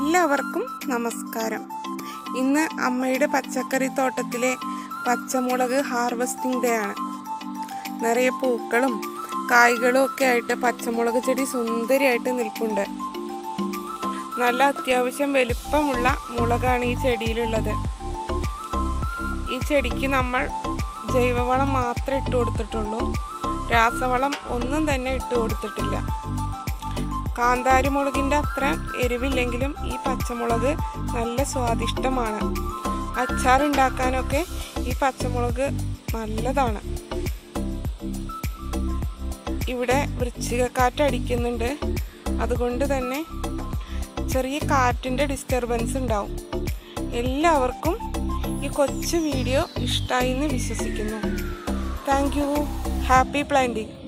എല്ലാവർക്കും നമസ്കാരം ഇന്ന് അമ്മയുടെ പച്ചക്കറി തോട്ടത്തിലെ പച്ചമുളക് ഹാർവസ്റ്റിംഗ് ഡേ ആണ് നിറയെ പൂക്കളും കായ്കളും ഒക്കെ ആയിട്ട് പച്ചമുളക് ചെടി സുന്ദരിയായിട്ട് നിൽപ്പുണ്ട് നല്ല അത്യാവശ്യം വലിപ്പമുള്ള മുളകാണ് ഈ ചെടിയിലുള്ളത് ഈ ചെടിക്ക് നമ്മൾ ജൈവവളം മാത്രമേ ഇട്ട് കൊടുത്തിട്ടുള്ളൂ രാസവളം ഒന്നും തന്നെ ഇട്ട് കൊടുത്തിട്ടില്ല കാന്താരി മുളകിൻ്റെ അത്ര എരിവില്ലെങ്കിലും ഈ പച്ചമുളക് നല്ല സ്വാദിഷ്ടമാണ് അച്ചാർ ഉണ്ടാക്കാനൊക്കെ ഈ പച്ചമുളക് നല്ലതാണ് ഇവിടെ വൃശ്ചികക്കാറ്റ് അടിക്കുന്നുണ്ട് അതുകൊണ്ട് തന്നെ ചെറിയ കാറ്റിൻ്റെ ഡിസ്റ്റർബൻസ് ഉണ്ടാവും എല്ലാവർക്കും ഈ കൊച്ചു വീഡിയോ ഇഷ്ടമായി എന്ന് വിശ്വസിക്കുന്നു താങ്ക് യു ഹാപ്പി പ്ലാന്റിങ്